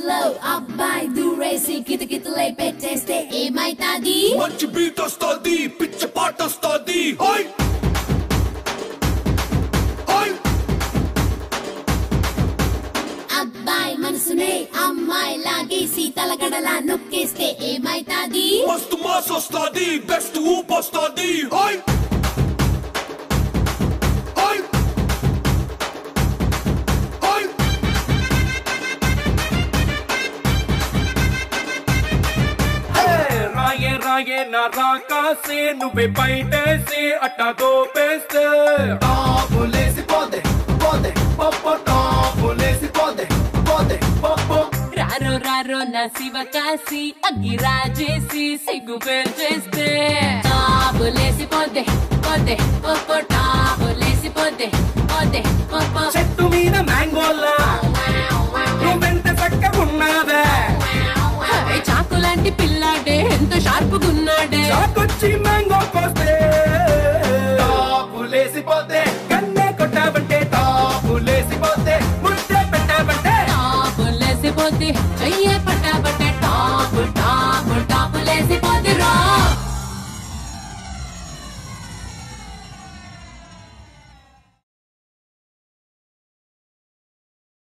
మనసులో అబ్బాయి దూరేసి కితకితలై పెట్టేస్తే ఏమైతాది మంచి బీట్ వస్తుంది పిచ్చ పాట వస్తుంది హాయ్ హాయ్ అబ్బాయి మనసునే అమ్మాయి లాగేసి తలగడలా నొక్కేస్తే ఏమైతాది మస్తు మాస్ వస్తుంది బెస్ట్ ఊప్ వస్తుంది హాయ్ హాయ్ హాయ్ రాయే రాయే నా రాకాసి నువ్వే బయటేసి అట్టా దోపేస్తే టాపులేసి పోతే పోతే పప్పు టాపులేసి పోతే పోతే పప్పు రారో రారో నా శివ కాసి అగ్గి రాజేసి సిగ్గు పేరు చేస్తే టాబులేసి పోతే పోతే పొప్పో టాబులేసి పోతే పోతే పొప్పో చెట్టు మీద మ్యాంగోలా నువ్వెంత చక్కగున్నావే హై, చాకు లాంటి పిల్లాడే ఎంత షార్పుగున్నాడే చాకొచ్చి మ్యాంగో కోస్తే టాపులేసి పోతే కన్నే కొట్టావంటే టాపులేసి పోతే ముద్దే పెట్టావంటే టాబులేసి పోతే చెయ్యే పట్టాబట్టే టాపు టాపు టాపులేసి పోతే